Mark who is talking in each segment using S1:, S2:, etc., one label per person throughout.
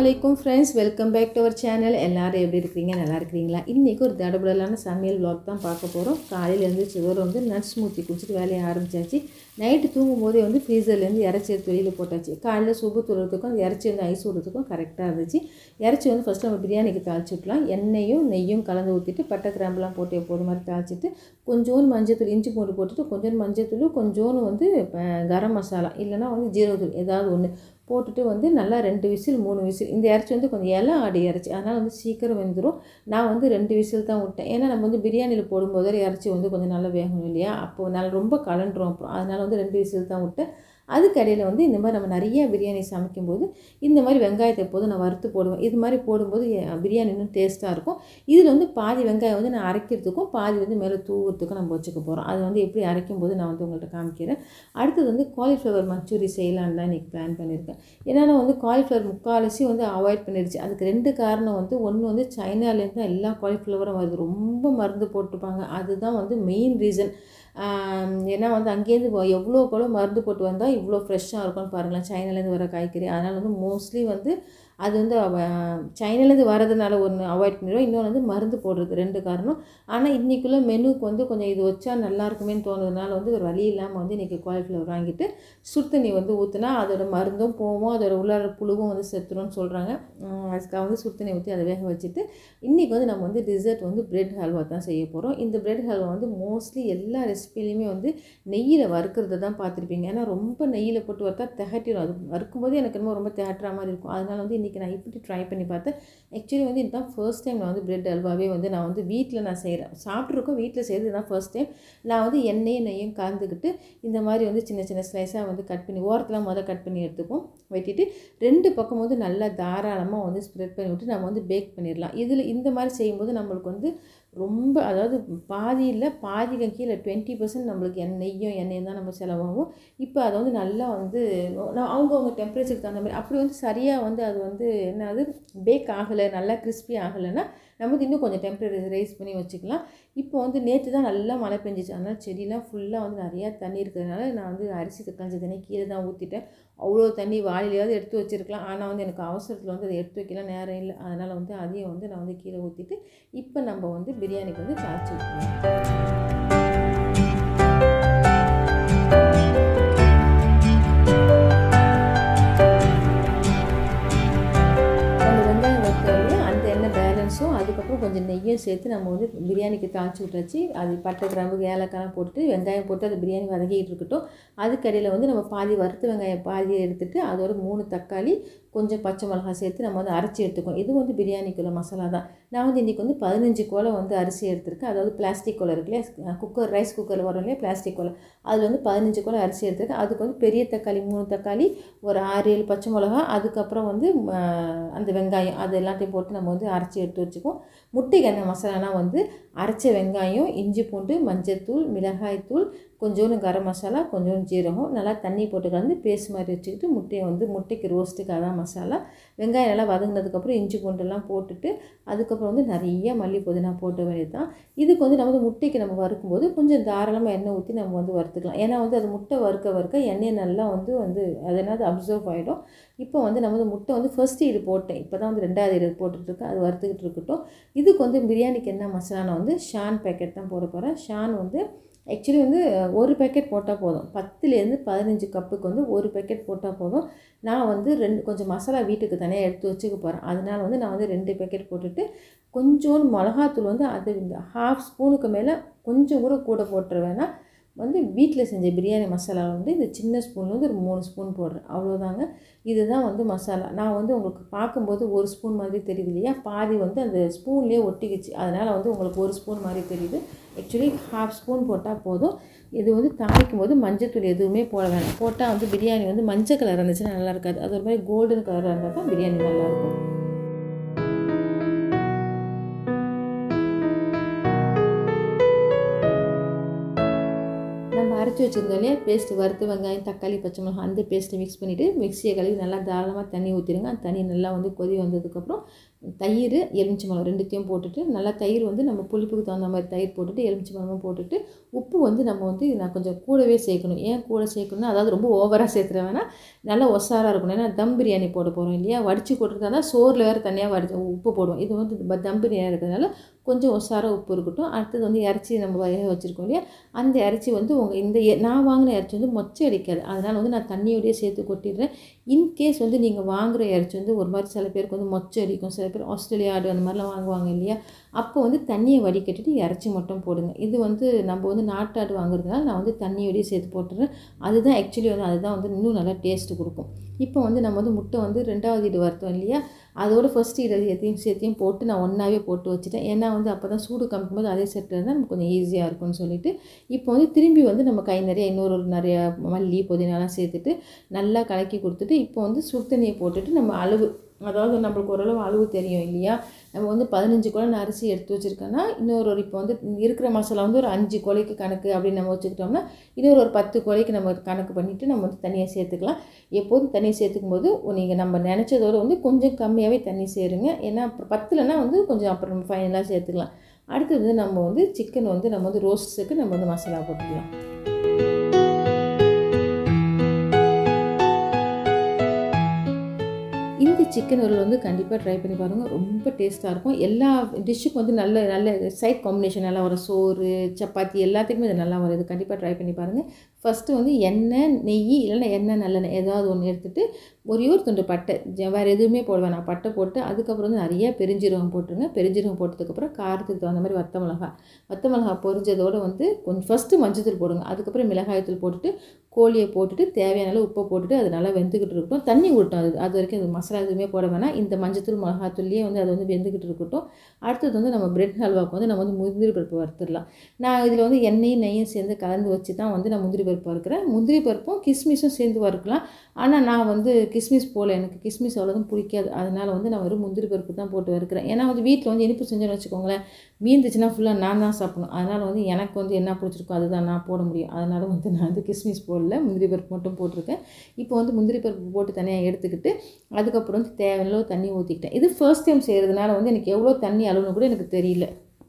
S1: அலைக்கும் friends welcome back to our channel எல்லாரும் எப்படி இருக்கிறீங்க நல்லா இருக்கிறீங்களா இன்றைக்கி ஒரு தடபுடலான சமையல் vlog தான் பார்க்க போகிறோம் காலையில் எழுந்திரிச்சு வரும் வந்து நட்ஸ் மூத்தி குடிச்சிட்டு வேலையை ஆரம்பிச்சாச்சு நைட்டு தூங்கும் போதே வந்து ஃப்ரீசர்லேருந்து இறச்சி எடுத்து வெளியில் போட்டாச்சு காலையில் சுப்பு துறதுக்கும் அந்த இறச்சி வந்து ஐஸ் விடுறதுக்கும் கரெக்டாக இருந்துச்சு இறச்சி வந்து ஃபஸ்ட்டு நம்ம பிரியாணிக்கு தாளிச்சு விட்லாம் எண்ணெயும் நெய்யும் கலந்து ஊற்றிட்டு பட்டை கிராம்புலாம் போட்டு எப்போது மாதிரி தாளிச்சிட்டு கொஞ்சோண்டு மஞ்சத்தூள் இஞ்சி பூண்டு போட்டுட்டு கொஞ்சோண்டு மஞ்சத்தூள் கொஞ்சோண்டு வந்து அஹ், கரம் மசாலா இல்லைன்னா வந்து ஜீரகத்தூள் ஏதாவது ஒன்று போட்டுட்டு வந்து நல்லா ரெண்டு விசில் மூணு விசில் இந்த இறச்சி வந்து கொஞ்சம் இலை ஆடி இறச்சி அதனால் வந்து சீக்கிரம் வெந்துடும் நான் வந்து ரெண்டு விசில் தான் விட்டேன் ஏன்னா நம்ம வந்து பிரியாணியில் போடும்போது இறச்சி வந்து கொஞ்சம் நல்லா வேகணும் இல்லையா அப்போ நல்லா ரொம்ப கலண்டுரும் அப்புறம் அதனால் வந்து ரெண்டு விசில் தான் விட்டேன் அதுக்கடையில் வந்து இந்த மாதிரி நம்ம நிறைய பிரியாணி சமைக்கும்போது இந்த மாதிரி வெங்காயத்தை எப்போதும் நான் வறுத்து போடுவேன் இது மாதிரி போடும்போது எ- பிரியாணி இன்னும் டேஸ்ட்டாக இருக்கும் இதில் வந்து பாதி வெங்காயம் வந்து நான் அரைக்கிறதுக்கும் பாதி வந்து மேலே தூவுறதுக்கும் நம்ம வச்சுக்க போகிறோம் அது வந்து எப்படி அரைக்கும் போது நான் வந்து உங்கள்கிட்ட காமிக்கிறேன் அடுத்தது வந்து காலிஃப்ளவர் மஞ்சூரி செய்யலான்னு தான் இன்றைக்கி பிளான் பண்ணியிருக்கேன் ஏன்னா நான் வந்து காலிஃப்ளவர் முக்கால்வாசி வந்து அவாய்ட் பண்ணிடுச்சு அதுக்கு ரெண்டு காரணம் வந்து ஒன்று வந்து சைனாலேருந்து தான் எல்லா காலிஃப்ளவரும் வருது ரொம்ப மருந்து போட்டிருப்பாங்க அதுதான் வந்து மெயின் ரீசன் ஏன்னா வந்து அங்கேருந்து வ- எவ்வளோ கூட மருந்து போட்டு வந்தால் இவ்வளோ ஃப்ரெஷ்ஷாக இருக்கும்னு பாருங்களேன் சைனாலேருந்து வர காய்கறி அதனால் வந்து மோஸ்ட்லி வந்து அது வந்து அவ- சைனாலேருந்து வரதுனால ஒன்று அவாய்ட் பண்ணிடுவோம் இன்னொன்று வந்து மருந்து போடுறது ரெண்டு காரணம் ஆனால் இன்றைக்குள்ள மெனுக்கு வந்து கொஞ்சம் இது வச்சா நல்லா இருக்குமேன்னு தோணுறதுனால வந்து ஒரு வழி இல்லாமல் வந்து இன்றைக்கி காலிஃப்ளவர் வாங்கிட்டு சுடு தண்ணி வந்து ஊற்றினா அதோட மருந்தும் போகும் அதோட உள்ளார புழுவும் வந்து செத்துரும்னு சொல்கிறாங்க அதுக்காக வந்து சுடு தண்ணி ஊற்றி அதை வேக வச்சுட்டு இன்றைக்கி வந்து நம்ம வந்து டிசர்ட் வந்து பிரெட் ஹல்வா தான் செய்ய போகிறோம் இந்த பிரெட் ஹல்வா வந்து மோஸ்ட்லி எல்லா ரெசிபிலையுமே வந்து நெய்யில் வறுக்கிறத தான் பார்த்துருப்பீங்க ஏன்னா ரொம்ப நெய்யில் போட்டு வறுத்தா திகட்டிடும் அது வறுக்கும்போது எனக்கு என்னமோ ரொம்ப திகட்டுற மாதிரி இருக்கும் அதனால வந்து இன்றைக்கி நான் இப்படி ட்ரை பண்ணி பார்த்தேன் ஆக்சுவலி வந்து இதுதான் ஃபர்ஸ்ட் டைம் நான் வந்து பிரெட் அல்வாவே வந்து நான் வந்து வீட்டில் நான் செய்கிறேன் சாப்பிட்ருக்கோம் வீட்டில் செய்கிறது தான் ஃபர்ஸ்ட் டைம் நான் வந்து எண்ணெயும் நெய்யும் கலந்துக்கிட்டு இந்த மாதிரி வந்து சின்ன சின்ன ஸ்லைஸாக வந்து கட் பண்ணி ஓரத்தில் முதல் கட் பண்ணி எடுத்துப்போம் வெட்டிட்டு ரெண்டு பக்கம் வந்து நல்லா தாராளமாக வந்து ஸ்ப்ரெட் பண்ணி விட்டு நம்ம வந்து பேக் பண்ணிடலாம் இதில் இந்த மாதிரி செய்யும்போது நம்மளுக்கு வந்து ரொம்ப அதாவது பாதி இல்லை பாதிக்கு கீழே டுவெண்ட்டி பர்சன்ட் நம்மளுக்கு எண்ணெய் நெய்யும் எண்ணெயும் தான் நம்ம செலவாகும் இப்போ அதை வந்து நல்லா வந்து நான் அவங்கவுங்க டெம்பரேச்சருக்கு தகுந்த மாதிரி அப்படி வந்து சரியாக வந்து அது வந்து என்னது பேக் ஆகலை நல்லா கிறிஸ்பி ஆகலைன்னா நம்ம வந்து இன்னும் கொஞ்சம் டெம்பரேச்சர் ரைஸ் பண்ணி வச்சுக்கலாம் இப்போ வந்து நேற்று தான் நல்லா மழை பெஞ்சிச்சு அதனால் செடியெலாம் ஃபுல்லாக வந்து நிறையா தண்ணி இருக்கிறதுனால நான் வந்து அரிசி தக்காஞ்சி தண்ணி கீழே தான் ஊற்றிட்டேன் அவ்வளோ தண்ணி வாளிலையாவது எடுத்து வச்சிருக்கலாம் ஆனால் வந்து எனக்கு அவசரத்தில் வந்து அதை எடுத்து வைக்கலாம் நேரம் இல்லை அதனால் வந்து அதையும் வந்து நான் வந்து கீழே ஊற்றிட்டு இப்போ நம்ம வந்து பிரியாணிக்கு வந்து தாளிச்சு விட்டுருவோம் அந்த வெங்காயம் வறுத்தவரையும் அந்த எண்ணெய் பேலன்ஸும் அதுக்கப்புறம் கொஞ்சம் நெய்யும் சேர்த்து நம்ம வந்து பிரியாணிக்கு தாளிச்சு விட்டாச்சு அது பட்டை கிராம்பு ஏலக்காய்லாம் போட்டு வெங்காயம் போட்டு அது பிரியாணி வதங்கிட்டு இருக்கட்டும் அதுக்கடையில் வந்து நம்ம பாதி வறுத்த வெங்காயம் பாதியை எடுத்துட்டு அதோட மூணு தக்காளி கொஞ்சம் பச்சை மிளகாய் சேர்த்து நம்ம வந்து அரைச்சி எடுத்துக்கோம் இது வந்து பிரியாணிக்குள்ள மசாலா தான் நான் வந்து இன்றைக்கி வந்து பதினஞ்சு கோலை வந்து அரிசி எடுத்திருக்கேன் அதாவது பிளாஸ்டிக் கோலை இருக்கு இல்லையா குக்கர் ரைஸ் குக்கரில் வரும் இல்லையா பிளாஸ்டிக் கோலை அதில் வந்து பதினஞ்சு கோலை அரிசி எடுத்திருக்கேன் அதுக்கு வந்து பெரிய தக்காளி மூணு தக்காளி ஒரு ஆறு ஏழு பச்சை மிளகா அதுக்கப்புறம் வந்து ம, அந்த வெங்காயம் அது எல்லாத்தையும் போட்டு நம்ம வந்து அரைச்சி எடுத்து வச்சுக்குவோம் முட்டைக்கு என்ன மசாலானா வந்து அரைச்ச வெங்காயம் இஞ்சி பூண்டு மஞ்சத்தூள் மிளகாய்த்தூள் கொஞ்சோண்டு கரம் மசாலா கொஞ்சோண்டு ஜீரகம் நல்லா தண்ணி போட்டு கலந்து பேஸ்ட் மாதிரி வச்சுக்கிட்டு முட்டையை வந்து முட்டைக்கு ரோஸ்ட்டுக்கு அதான் மசாலா வெங்காயம் நல்லா வதங்கினதுக்கப்புறம் இஞ்சி பூண்டெல்லாம் போட்டுட்டு அதுக்கப்புறம் வந்து நிறைய மல்லி புதினா போட்ட வேண்டியது தான் இதுக்கு வந்து நம்ம வந்து முட்டைக்கு நம்ம வறுக்கும்போது கொஞ்சம் தாராளமாக எண்ணெய் ஊற்றி நம்ம வந்து வறுத்துக்கலாம் ஏன்னா வந்து அது முட்டை வறுக்க வறுக்க எண்ணெய் நல்லா வந்து வந்து அது என்னது அப்சர்வ் ஆகிடும் இப்போ வந்து நம்ம வந்து முட்டை வந்து ஃபர்ஸ்ட் இது போட்டேன் இப்போ தான் வந்து ரெண்டாவது இது போட்டுட்ருக்கேன் அது வறுத்துக்கிட்டு இருக்கட்டும் இதுக்கு வந்து பிரியாணிக்கு என்ன மசாலா வந்து ஷான் பேக்கெட் தான் போட போகிறேன் ஷான் வந்து ஆக்சுவலி வந்து ஒரு பேக்கெட் போட்டால் போதும் பத்துலேருந்து பதினஞ்சு கப்புக்கு வந்து ஒரு பேக்கெட் போட்டால் போதும் நான் வந்து ரெண்டு கொஞ்சம் மசாலா வீட்டுக்கு தனியாக எடுத்து வச்சுக்க போகிறேன் அதனால வந்து நான் வந்து ரெண்டு பேக்கெட் போட்டுட்டு கொஞ்சோண்டு மிளகாத்தூள் வந்து அது இந்த ஹாஃப் ஸ்பூனுக்கு மேலே கொஞ்சம் கூட கூட போட்டுருவேன்னா வந்து வீட்டில் செஞ்ச பிரியாணி மசாலா வந்து இந்த சின்ன ஸ்பூன்ல வந்து ஒரு மூணு ஸ்பூன் போடுறேன் அவ்வளோதாங்க இதுதான் வந்து மசாலா நான் வந்து உங்களுக்கு பார்க்கும்போது ஒரு ஸ்பூன் மாதிரி தெரியுது இல்லையா பாதி வந்து அந்த ஸ்பூன்லேயே ஒட்டிக்கிச்சு அதனால் வந்து உங்களுக்கு ஒரு ஸ்பூன் மாதிரி தெரியுது ஆக்சுவலி ஹாஃப் ஸ்பூன் போட்டால் போதும் இது வந்து தாளிக்கும் போது மஞ்சத்தூள் எதுவுமே போட வேணாம் போட்டால் வந்து பிரியாணி வந்து மஞ்சள் கலர் இருந்துச்சுன்னா நல்லா இருக்காது அது ஒரு மாதிரி கோல்டன் கலராக இருந்தால் தான் பிரியாணி நல்லாயிருக்கும் நம்ம அரைச்சி வச்சுருந்தோம் இல்லையா பேஸ்ட்டு வறுத்து வெங்காயம் தக்காளி பச்சை மிளகாய் அந்த பேஸ்ட்டை மிக்ஸ் பண்ணிவிட்டு மிக்சியை கழுவி நல்லா தாராளமாக தண்ணி ஊற்றிடுங்க அந்த தண்ணி நல்லா வந்து கொதி வந்ததுக்கப்புறம் தயிர் எலுமிச்சி பழம் ரெண்டுத்தையும் போட்டுட்டு நல்லா தயிர் வந்து நம்ம புளிப்புக்கு தகுந்த மாதிரி தயிர் போட்டுட்டு எலுமிச்சி பழமும் போட்டுட்டு உப்பு வந்து நம்ம வந்து நான் கொஞ்சம் கூடவே சேர்க்கணும் ஏன் கூட சேர்க்கணும்னா அதாவது ரொம்ப ஓவராக சேர்த்துற வேணால் நல்லா ஒசாராக இருக்கணும் ஏன்னா தம் பிரியாணி போட போகிறோம் இல்லையா வடித்து போட்டுருந்தா தான் சோறில் வேறு தனியாக வடிச்சு உப்பு போடுவோம் இது வந்து தம் பிரியாணி இருக்கிறதுனால கொஞ்சம் ஒசாராக உப்பு இருக்கட்டும் அடுத்தது வந்து இறச்சி நம்ம வேக வச்சுருக்கோம் இல்லையா அந்த இறச்சி வந்து உங்கள் இந்த நான் வாங்கின இறச்சி வந்து மொச்சை அடிக்காது அதனால் வந்து நான் தண்ணியோடய சேர்த்து கொட்டிடுறேன் இன்கேஸ் வந்து நீங்கள் வாங்குகிற இறச்சி வந்து ஒரு மாதிரி சில பேருக்கு வந்து மொச்சை அடிக்கும் சில பேர் ஆஸ்திரேலியா ஆடு அந்த மாதிரிலாம் வாங்குவாங்க இல்லையா அப்போ வந்து தண்ணியை வடிகட்டிட்டு இறச்சி மட்டும் போடுங்க இது வந்து நம்ம வந்து நாட்டாடு வாங்குறதுனால நான் வந்து தண்ணியோடய சேர்த்து போட்டுறேன் அதுதான் ஆக்சுவலி வந்து அதுதான் வந்து இன்னும் நல்லா டேஸ்ட்டு கொடுக்கும் இப்போ வந்து நம்ம வந்து முட்டை வந்து ரெண்டாவது இது வறுத்தோம் இல்லையா அதோட ஃபஸ்ட் இது எத்தையும் சேர்த்தையும் போட்டு நான் ஒன்றாவே போட்டு வச்சுட்டேன் ஏன்னா வந்து அப்போ தான் சூடு கம்மிக்கும்போது அதே செட்டில் இருந்தால் நமக்கு கொஞ்சம் ஈஸியாக இருக்கும்னு சொல்லிட்டு இப்போ வந்து திரும்பி வந்து நம்ம கை நிறைய இன்னொரு நிறைய மல்லி புதினாலாம் சேர்த்துட்டு நல்லா கலக்கி கொடுத்துட்டு இப்போ வந்து சுடு தண்ணியை போட்டுட்டு நம்ம அளவு அதாவது நம்மளுக்கு ஓரளவு அளவு தெரியும் இல்லையா நம்ம வந்து பதினஞ்சு குழை நான் அரிசி எடுத்து வச்சுருக்கேன்னா இன்னொரு ஒரு இப்போ வந்து இருக்கிற மசாலா வந்து ஒரு அஞ்சு குலைக்கு கணக்கு அப்படின்னு நம்ம வச்சுக்கிட்டோம்னா இன்னொரு ஒரு பத்து குலைக்கு நம்ம கணக்கு பண்ணிவிட்டு நம்ம வந்து தனியாக சேர்த்துக்கலாம் எப்போதும் தண்ணி சேர்த்துக்கும் போது நீங்கள் நம்ம நினச்சதோட வந்து கொஞ்சம் கம்மியாகவே தண்ணி சேருங்க ஏன்னா அப்புறம் பத்துலனா வந்து கொஞ்சம் அப்புறம் ஃபைனலாக சேர்த்துக்கலாம் அடுத்தது வந்து நம்ம வந்து சிக்கன் வந்து நம்ம வந்து ரோஸ்ட்டுக்கு நம்ம வந்து மசாலா போட்டுக்கலாம் இந்த சிக்கன் ரோல் வந்து கண்டிப்பாக ட்ரை பண்ணி பாருங்கள் ரொம்ப டேஸ்ட்டாக இருக்கும் எல்லா டிஷ்ஷுக்கும் வந்து நல்ல நல்ல சைட் காம்பினேஷன் நல்லா வரும் சோறு சப்பாத்தி எல்லாத்துக்குமே இது நல்லா வரும் இது கண்டிப்பாக ட்ரை பண்ணி பாருங்கள் ஃபஸ்ட்டு வந்து எண்ணெய் நெய் இல்லைன்னா எண்ணெய் நல்லெண்ணெய் ஏதாவது ஒன்று எடுத்துகிட்டு ஒரே ஒரு துண்டு பட்டை வேறு எதுவுமே போட வேணாம் பட்டை போட்டு அதுக்கப்புறம் வந்து நிறைய பெருஞ்சீரகம் போட்டுருங்க பெருஞ்சீரகம் போட்டதுக்கப்புறம் காரத்துக்கு தகுந்த மாதிரி வத்த மிளகா வத்த மிளகா பொரிஞ்சதோடு வந்து கொஞ்சம் ஃபஸ்ட்டு மஞ்சத்தூள் போடுங்க அதுக்கப்புறம் மிளகாயத்தூள் போட்டுட்டு கோழியை போட்டுட்டு தேவையான அளவு உப்பை போட்டுட்டு அது நல்லா வெந்துக்கிட்டு இருக்கட்டும் தண்ணி விட்டோம் அது அது வரைக்கும் அது மசாலா எதுவுமே போட வேணாம் இந்த மஞ்சத்தூள் மிளகாத்தூள்லேயே வந்து அது வந்து வெந்துக்கிட்டு இருக்கட்டும் அடுத்தது வந்து நம்ம பிரெட் ஹல்வாவுக்கு வந்து நம்ம வந்து முந்திரி பருப்பு வறுத்துடலாம் நான் இதில் வந்து எண்ணெயும் நெய்யும் சேர்ந்து கலந்து வச்சு தான் வந்து நான் முந்திரி பருப்பு வறுக்கிறேன் முந்திரி பருப்பும் கிஸ்மிஸும் சேர்ந்து வறுக்கலாம் ஆனால் நான் வந்து கிஸ்மிஸ் போல் எனக்கு கிஸ்மிஸ் அவ்வளோதான் பிடிக்காது அதனால் வந்து நான் வெறும் முந்திரி பருப்பு தான் போட்டு வறுக்கிறேன் ஏன்னா வந்து வீட்டில் வந்து இனிப்பு செஞ்சோன்னு வச்சுக்கோங்களேன் மீந்துச்சுன்னா ஃபுல்லாக நான் தான் சாப்பிடணும் அதனால் வந்து எனக்கு வந்து என்ன பிடிச்சிருக்கோ அதுதான் நான் போட முடியும் அதனால் வந்து நான் வந்து கிஸ்மிஸ் போடல முந்திரி பருப்பு மட்டும் போட்டிருக்கேன் இப்போ வந்து முந்திரி பருப்பு போட்டு தனியாக எடுத்துக்கிட்டு அதுக்கப்புறம் வந்து தேவையான தண்ணி ஊற்றிக்கிட்டேன் இது ஃபர்ஸ்ட் டைம் செய்கிறதுனால வந்து எனக்கு எவ்வளோ தண்ணி அளவுன்னு கூட எனக்கு தெரியல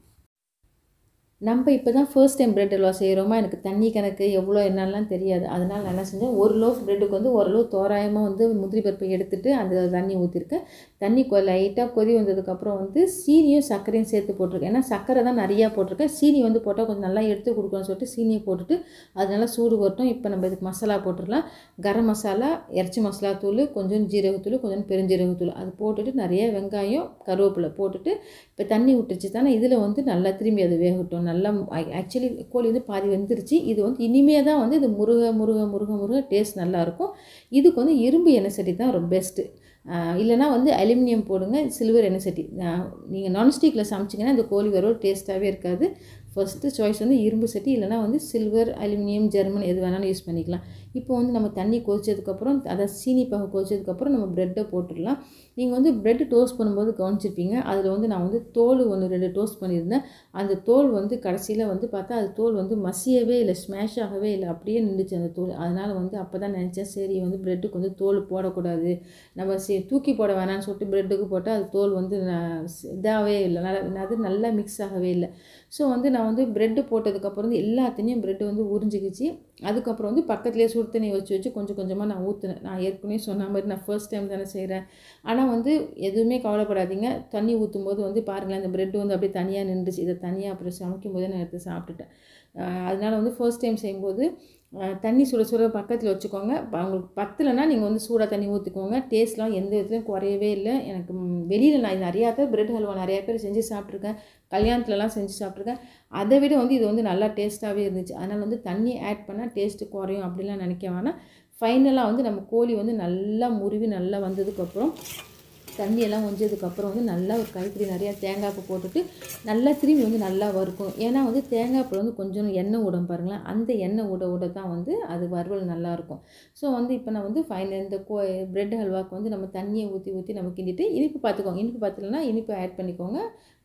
S1: நம்ம இப்போ தான் ஃபர்ஸ்ட் டைம் பிரெட் அல்வா செய்கிறோமா எனக்கு தண்ணி கணக்கு எவ்வளோ என்னெல்லாம் தெரியாது அதனால் நான் என்ன செஞ்சேன் ஒரு லோஃப் பிரெட்டுக்கு வந்து ஓரளவு தோராயமாக வந்து முந்திரி பருப்பை எடுத்துகிட்டு அந்த தண்ணி ஊற்றிருக்கேன் தண்ணி கொ லைட்டாக கொதி வந்ததுக்கப்புறம் வந்து சீனியும் சர்க்கரையும் சேர்த்து போட்டிருக்கேன் ஏன்னா சர்க்கரை தான் நிறையா போட்டிருக்கேன் சீனி வந்து போட்டால் கொஞ்சம் நல்லா எடுத்து கொடுக்கணும்னு சொல்லிட்டு சீனியை போட்டுட்டு அது நல்லா சூடு வரட்டும் இப்போ நம்ம இதுக்கு மசாலா போட்டுடலாம் கரம் மசாலா இறச்சி மசாலா தூள் கொஞ்சம் ஜீரகத்தூள் கொஞ்சம் பெருஞ்சீரகத்தூள் அது போட்டுட்டு நிறைய வெங்காயம் கருவேப்பிலை போட்டுட்டு இப்போ தண்ணி விட்டுருச்சு தானே இதில் வந்து நல்லா திரும்பி அது வேகட்டும் நல்லா ஆக்சுவலி கோழி வந்து பாதி வெந்துருச்சு இது வந்து இனிமே தான் வந்து இது முருக முருக முருக முருக டேஸ்ட் நல்லாயிருக்கும் இதுக்கு வந்து இரும்பு எண்ணெய் சட்டி தான் ரொம்ப பெஸ்ட்டு இல்லைனா வந்து அலுமினியம் போடுங்க சில்வர் எண்ணெய் சட்டி நீங்கள் நான்ஸ்டிக்கில் சமைச்சிங்கன்னா இந்த கோழி வரும் டேஸ்ட்டாகவே இருக்காது ஃபஸ்ட்டு சாய்ஸ் வந்து இரும்பு சட்டி இல்லைனா வந்து சில்வர் அலுமினியம் ஜெர்மன் எது வேணாலும் யூஸ் பண்ணிக்கலாம் இப்போ வந்து நம்ம தண்ணி கொதிச்சதுக்கப்புறம் அதை சீனி பாகு கொதிச்சதுக்கப்புறம் நம்ம ப்ரெட்டை போட்டுடலாம் நீங்கள் வந்து ப்ரெட்டு டோஸ்ட் பண்ணும்போது கவனிச்சிருப்பீங்க அதில் வந்து நான் வந்து தோல் ஒன்று ரெண்டு டோஸ்ட் பண்ணியிருந்தேன் அந்த தோல் வந்து கடைசியில் வந்து பார்த்தா அது தோல் வந்து மசியவே இல்லை ஸ்மாஷ் ஆகவே இல்லை அப்படியே நின்றுச்சு அந்த தோல் அதனால் வந்து அப்போ தான் நினச்சேன் சரி வந்து ப்ரெட்டுக்கு வந்து தோல் போடக்கூடாது நம்ம சி தூக்கி போட வேணாம்னு சொல்லிட்டு ப்ரெட்டுக்கு போட்டால் அது தோல் வந்து இதாகவே இல்லை நல்லா அது நல்லா மிக்ஸ் ஆகவே இல்லை ஸோ வந்து நான் வந்து ப்ரெட்டு போட்டதுக்கப்புறம் வந்து எல்லாத்தையும் ப்ரெட்டு வந்து உறிஞ்சிக்கிச்சு அதுக்கப்புறம் வந்து பக்கத்துலேயே சுடு தண்ணி வச்சு வச்சு கொஞ்சம் கொஞ்சமாக நான் ஊற்றுனேன் நான் ஏற்கனவே சொன்ன மாதிரி நான் ஃபர்ஸ்ட் டைம் தானே செய்கிறேன் ஆனால் வந்து எதுவுமே கவலைப்படாதீங்க தண்ணி ஊற்றும் போது வந்து பாருங்களேன் அந்த ப்ரெட்டு வந்து அப்படியே தனியாக நின்றுச்சு இதை தனியாக அப்புறம் சமைக்கும் போதே நான் எடுத்து சாப்பிட்டுட்டேன் அதனால் வந்து ஃபர்ஸ்ட் டைம் செய்யும்போது தண்ணி சுட சுட பக்கத்தில் வச்சுக்கோங்க அவங்களுக்கு பத்தலைன்னா நீங்கள் வந்து சூடாக தண்ணி ஊற்றிக்கோங்க டேஸ்ட்லாம் எந்த விதத்துலையும் குறையவே இல்லை எனக்கு வெளியில் நான் நிறையா பேர் பிரெட் ஹல்வா நிறையா பேர் செஞ்சு சாப்பிட்ருக்கேன் கல்யாணத்துலலாம் செஞ்சு சாப்பிட்ருக்கேன் அதை விட வந்து இது வந்து நல்லா டேஸ்ட்டாகவே இருந்துச்சு அதனால் வந்து தண்ணி ஆட் பண்ணால் டேஸ்ட்டு குறையும் அப்படிலாம் நினைக்க வேணாம் ஃபைனலாக வந்து நம்ம கோழி வந்து நல்லா முருவி நல்லா வந்ததுக்கப்புறம் தண்ணியெல்லாம் ஒஞ்சதுக்கப்புறம் வந்து நல்லா ஒரு கைப்பிடி நிறையா தேங்காய் பூ போட்டுட்டு நல்லா திரும்பி வந்து நல்லா வறுக்கும் ஏன்னா வந்து தேங்காய் பூ வந்து கொஞ்சம் எண்ணெய் விடும் பாருங்களேன் அந்த எண்ணெய் விட விட தான் வந்து அது வறுவல் நல்லாயிருக்கும் ஸோ வந்து இப்போ நான் வந்து ஃபைனல் இந்த கோ பிரெட் ஹல்வாக்கு வந்து நம்ம தண்ணியை ஊற்றி ஊற்றி நம்ம கிண்டிட்டு இனிப்பு பார்த்துக்கோங்க இனிப்பு பார்த்துலனா இனிப்பு ஆட் பண்ணிக்கோங்க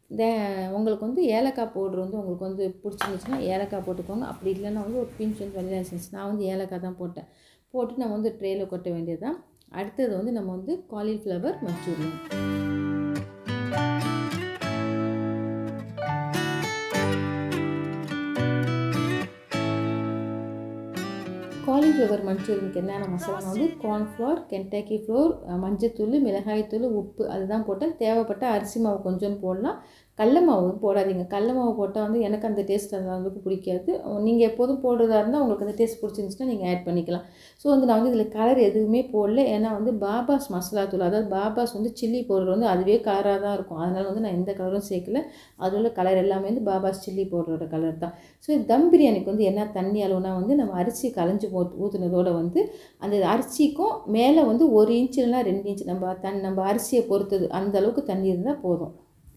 S1: தே உங்களுக்கு வந்து ஏலக்காய் பவுட்ரு வந்து உங்களுக்கு வந்து பிடிச்சிருந்துச்சுன்னா ஏலக்காய் போட்டுக்கோங்க அப்படி இல்லைன்னா வந்து ஒரு பிஞ்ச் வந்து வெள்ளை எசன்ஸ் நான் வந்து ஏலக்காய் தான் போட்டேன் போட்டு நம்ம வந்து ட்ரேயில் கொட்ட வேண்டியது தான் அடுத்தது வந்து நம்ம வந்து காலிஃப்ளவர் மஞ்சூரியன் காலிஃப்ளவர் மஞ்சூரியனுக்கு என்னென்ன மசாலா வந்து கார்ன்ஃப்ளவர் கென்டக்கி ஃப்ளோர் மஞ்சத்தூள் மிளகாய்த்தூள் உப்பு அதுதான் போட்டேன் தேவைப்பட்ட அரிசி மாவு கொஞ்சம் போடலாம் கடல மாவு போடாதீங்க கடல மாவு போட்டால் வந்து எனக்கு அந்த டேஸ்ட் அந்த அளவுக்கு பிடிக்காது நீங்கள் எப்போதும் போடுறதா இருந்தால் உங்களுக்கு அந்த டேஸ்ட் பிடிச்சிருந்துச்சுன்னா நீங்கள் ஆட் பண்ணிக்கலாம் ஸோ வந்து நான் வந்து இதில் கலர் எதுவுமே போடல ஏன்னா வந்து பாபாஸ் மசாலா தூள் அதாவது பாபாஸ் வந்து சில்லி பவுடர் வந்து அதுவே கலராக தான் இருக்கும் அதனால் வந்து நான் எந்த கலரும் சேர்க்கல அதில் உள்ள கலர் எல்லாமே வந்து பாபாஸ் சில்லி பவுடரோட கலர் தான் ஸோ தம் பிரியாணிக்கு வந்து என்ன தண்ணி அளவுனா வந்து நம்ம அரிசி கலைஞ்சி போ ஊற்றுனதோட வந்து அந்த அரிசிக்கும் மேலே வந்து ஒரு இன்ச் இல்லைனா ரெண்டு இன்ச் நம்ம தன் நம்ம அரிசியை பொறுத்தது அந்த அளவுக்கு தண்ணி இருந்தால் போதும்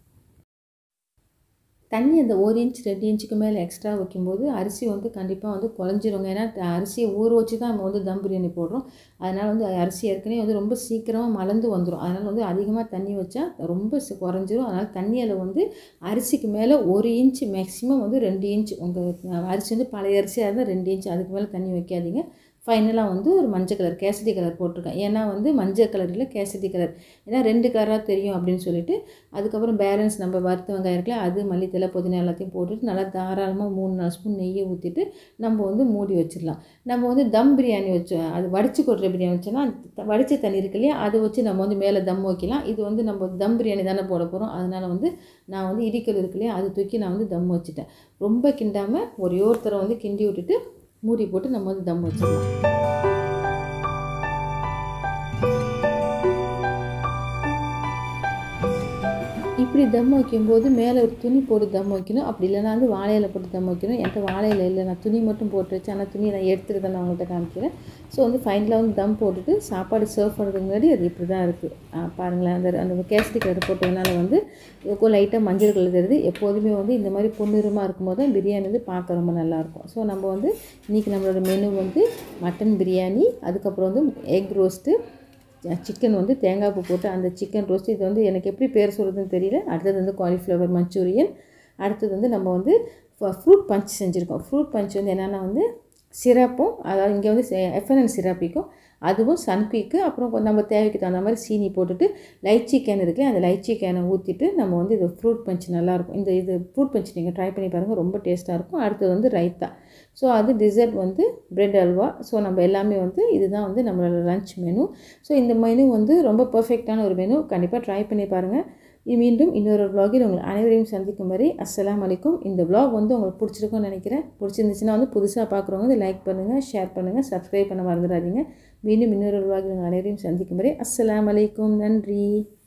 S1: தண்ணி அந்த ஒரு இன்ச் ரெண்டு இன்ச்சுக்கு மேலே எக்ஸ்ட்ரா வைக்கும்போது அரிசி வந்து கண்டிப்பாக வந்து குழஞ்சிருங்க ஏன்னா அரிசியை ஊற வச்சு தான் நம்ம வந்து தம் பிரியாணி போடுறோம் அதனால் வந்து அரிசி ஏற்கனவே வந்து ரொம்ப சீக்கிரமாக மலர்ந்து வந்துடும் அதனால் வந்து அதிகமாக தண்ணி வச்சா ரொம்ப குறைஞ்சிரும் அதனால் தண்ணியில் வந்து அரிசிக்கு மேலே ஒரு இன்ச் மேக்ஸிமம் வந்து ரெண்டு இன்ச் உங்கள் அரிசி வந்து பழைய அரிசியாக இருந்தால் ரெண்டு இன்ச் அதுக்கு மேலே தண்ணி வைக்காதீங்க ஃபைனலாக வந்து ஒரு மஞ்சள் கலர் கேசரி கலர் போட்டிருக்கேன் ஏன்னா வந்து மஞ்சள் கலர் இல்லை கேசரி கலர் ஏன்னா ரெண்டு கலராக தெரியும் அப்படின்னு சொல்லிட்டு அதுக்கப்புறம் பேலன்ஸ் நம்ம வறுத்த வெங்காயம் இருக்குல்ல அது மல்லித்தலை புதினா எல்லாத்தையும் போட்டுட்டு நல்லா தாராளமாக மூணு நாலு ஸ்பூன் நெய்யை ஊற்றிட்டு நம்ம வந்து மூடி வச்சிடலாம் நம்ம வந்து தம் பிரியாணி வச்சோம் அது வடித்து கொட்டுற பிரியாணி வச்சோன்னா வடித்த தண்ணி இருக்கு இல்லையா அதை வச்சு நம்ம வந்து மேலே தம் வைக்கலாம் இது வந்து நம்ம தம் பிரியாணி தானே போட போகிறோம் அதனால் வந்து நான் வந்து இடிக்கல் இருக்கு இல்லையா அது தூக்கி நான் வந்து தம் வச்சுட்டேன் ரொம்ப கிண்டாமல் ஒரே ஒருத்தரை வந்து கிண்டி விட்டுட்டு மூடி போட்டு நம்ம வந்து தம் வச்சிடலாம் இப்படி தம் வைக்கும்போது மேலே ஒரு துணி போட்டு தம் வைக்கணும் அப்படி இல்லைனா வந்து வாழையில போட்டு தம் வைக்கணும் என்கிட்ட வாழையில இல்லை நான் துணி மட்டும் போட்டு வச்சு ஆனால் துணியை நான் எடுத்துகிட்டு தான் நான் உங்கள்கிட்ட காமிக்கிறேன் ஸோ வந்து ஃபைனலாக வந்து தம் போட்டுட்டு சாப்பாடு சர்வ் பண்ணுறதுக்கு முன்னாடி அது இப்படி தான் இருக்குது பாருங்களேன் அந்த அந்த கேசரி கலர் போட்டதுனால வந்து இதுக்கும் லைட்டாக மஞ்சள் கலர் தெரியுது எப்போதுமே வந்து இந்த மாதிரி பொன்னிறமாக இருக்கும்போது தான் பிரியாணி வந்து பார்க்க ரொம்ப நல்லாயிருக்கும் ஸோ நம்ம வந்து இன்றைக்கி நம்மளோட மெனு வந்து மட்டன் பிரியாணி அதுக்கப்புறம் வந்து எக் ரோஸ்ட்டு சிக்கன் வந்து தேங்காய் பூ போட்டு அந்த சிக்கன் ரோஸ்ட் இது வந்து எனக்கு எப்படி பேர் சொல்கிறதுன்னு தெரியல அடுத்தது வந்து காலிஃப்ளவர் மஞ்சூரியன் அடுத்தது வந்து நம்ம வந்து ஃப்ரூட் பஞ்ச் செஞ்சுருக்கோம் ஃப்ரூட் பஞ்ச் வந்து என்னென்னா வந்து சிரப்பும் அதாவது இங்கே வந்து எஃப்என்என் சிரப்பிக்கும் அதுவும் சன்குயிக்கு அப்புறம் நம்ம தேவைக்கு தகுந்த மாதிரி சீனி போட்டுட்டு லைச்சி கேன் இருக்குது அந்த லைச்சி கேனை ஊற்றிட்டு நம்ம வந்து இது ஃப்ரூட் பஞ்ச் நல்லாயிருக்கும் இந்த இது ஃப்ரூட் பஞ்ச் நீங்கள் ட்ரை பண்ணி பாருங்கள் ரொம்ப டேஸ்ட்டாக இருக்கும் அடுத்தது வந்து ரைத்தா ஸோ அது டிசர்ட் வந்து பிரெட் அல்வா ஸோ நம்ம எல்லாமே வந்து இதுதான் வந்து நம்மளோட லஞ்ச் மெனு ஸோ இந்த மெனு வந்து ரொம்ப பர்ஃபெக்டான ஒரு மெனு கண்டிப்பாக ட்ரை பண்ணி பாருங்கள் மீண்டும் இன்னொரு vlogல் உங்கள் அனைவரையும் சந்திக்கும் வரை அஸ்ஸலாமு அலைக்கும் இந்த vlog வந்து உங்களுக்கு பிடிச்சிருக்கும்னு நினைக்கிறேன் பிடிச்சிருந்துச்சுன்னா வந்து புதுசாக பார்க்குறவங்க வந்து லைக் பண்ணுங்கள் ஷேர் பண்ணுங்கள் சப்ஸ்கிரைப் பண்ண மறந்துடாதீங்க மீண்டும் இன்னொரு vlogல் உங்கள் அனைவரையும் சந்திக்கும் வரை அஸ்ஸலாமு அலைக்கும் நன்றி